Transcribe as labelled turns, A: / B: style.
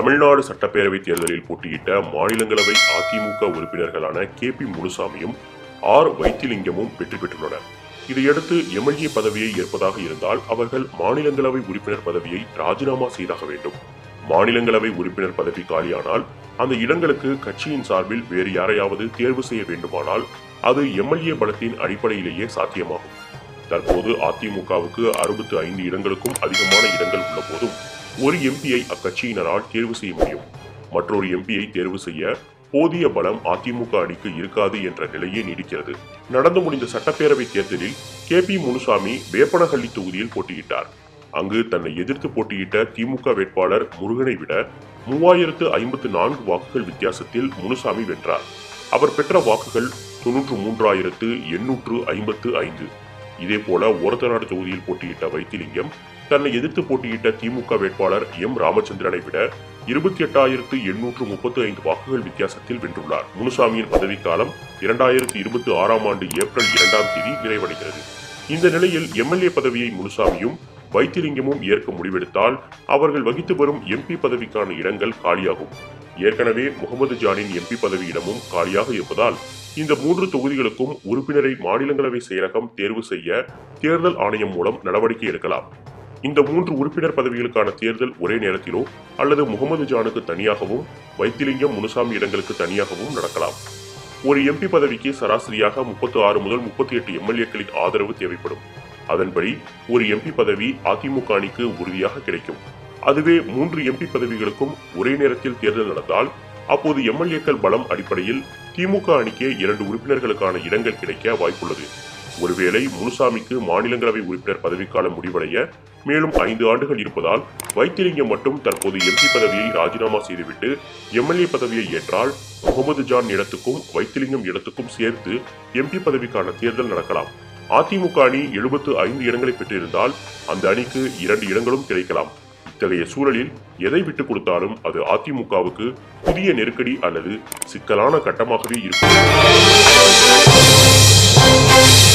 A: தமிழ்நாடு சட்டப்பேரவை தேர்தலில் போட்டியிட்ட மாநிலங்களவை அதிமுக உறுப்பினர்களான கே பி முனுசாமியும் ஆர் வைத்திலிங்கமும் வெற்றி பெற்றுள்ளனர் இதையடுத்து எம்எல்ஏ பதவியை ஏற்பதாக இருந்தால் அவர்கள் மாநிலங்களவை உறுப்பினர் பதவியை ராஜினாமா செய்தாக வேண்டும் மாநிலங்களவை உறுப்பினர் பதவி காலியானால் அந்த இடங்களுக்கு கட்சியின் சார்பில் வேறு யாரையாவது தேர்வு செய்ய வேண்டுமானால் அது எம்எல்ஏ பலத்தின் அடிப்படையிலேயே சாத்தியமாகும் தற்போது அதிமுகவுக்கு அறுபத்து ஐந்து இடங்களுக்கும் அதிகமான இடங்கள் உள்ள போதும் ஒரு எம்பியை அக்கட்சியினரால் தேர்வு செய்ய முடியும் மற்றொரு எம்பியை தேர்வு செய்ய போதிய பலம் அதிமுக அணிக்கு இருக்காது என்ற நிலையே நீடிக்கிறது நடந்து முடிந்த சட்டப்பேரவை தேர்தலில் கே பி முனுசாமி வேப்பனஹள்ளி தொகுதியில் போட்டியிட்டார் அங்கு தன்னை எதிர்த்து போட்டியிட்ட திமுக வேட்பாளர் முருகனை விட மூவாயிரத்து ஐம்பத்து நான்கு வாக்குகள் வித்தியாசத்தில் முனுசாமி வென்றார் அவர் பெற்ற வாக்குகள் தொன்னூற்று மூன்றாயிரத்து எண்ணூற்று ஐம்பத்து ஐந்து இதேபோல ஒரத்தநாடு தொகுதியில் போட்டியிட்ட வைத்திலிங்கம் தன்னை எதிர்த்து போட்டியிட்ட திமுக வேட்பாளர் எம் ராமச்சந்திரனை விட இருபத்தி எட்டாயிரத்து எண்ணூற்று முப்பத்து ஐந்து வாக்குகள் வித்தியாசத்தில் வென்றுள்ளார் முனுசாமியின் பதவிக்காலம் இரண்டாயிரத்து இருபத்தி ஆறாம் ஆண்டு ஏப்ரல் இரண்டாம் தேதி நிறைவடைகிறது இந்த நிலையில் எம்எல்ஏ பதவியை முனுசாமியும் வைத்திலிங்கமும் ஏற்க முடிவெடுத்தால் அவர்கள் வகித்து வரும் எம்பி பதவிக்கான இடங்கள் காலியாகும் ஏற்கனவே முகமது ஜானின் எம்பி பதவி இடமும் காலியாக இருப்பதால் இந்த மூன்று தொகுதிகளுக்கும் உறுப்பினரை மாநிலங்களவை செயலகம் தேர்வு செய்ய தேர்தல் ஆணையம் மூலம் நடவடிக்கை எடுக்கலாம் இந்த மூன்று உறுப்பினர் பதவிகளுக்கான தேர்தல் ஒரே நேரத்திலோ அல்லது முகமது ஜானுக்கு தனியாகவும் வைத்திலிங்கம் முனுசாமி இடங்களுக்கு தனியாகவும் நடக்கலாம் ஒரு எம்பி பதவிக்கு சராசரியாக முப்பத்தி ஆறு முதல் முப்பத்தி எட்டு எம்எல்ஏக்களின் ஆதரவு தேவைப்படும் அதன்படி ஒரு எம்பி பதவி அதிமுக அணிக்கு உறுதியாக கிடைக்கும் அதுவே மூன்று எம்பி பதவிகளுக்கும் ஒரே நேரத்தில் தேர்தல் நடந்தால் அப்போது எம்எல்ஏக்கள் பலம் அடிப்படையில் திமுக அணிக்கு இரண்டு உறுப்பினர்களுக்கான இடங்கள் கிடைக்க வாய்ப்புள்ளது ஒருவேளை முனுசாமிக்கு மாநிலங்களவை உறுப்பினர் பதவிக்காலம் முடிவடைய மேலும் ஐந்து ஆண்டுகள் இருப்பதால் வைத்திலிங்கம் மட்டும் தற்போது எம்பி பதவியை ராஜினாமா செய்துவிட்டு எம்எல்ஏ பதவியை ஏற்றால் முகமது ஜான் இடத்துக்கும் வைத்திலிங்கம் இடத்துக்கும் சேர்த்து எம்பி பதவிக்கான தேர்தல் நடக்கலாம் அதிமுக அணி எழுபத்து ஐந்து இடங்களை பெற்றிருந்தால் அந்த அணிக்கு இரண்டு இடங்களும் கிடைக்கலாம் இத்தகைய சூழலில் எதை விட்டுக் கொடுத்தாலும் அது அதிமுகவுக்கு புதிய நெருக்கடி அல்லது சிக்கலான கட்டமாகவே இருக்கும்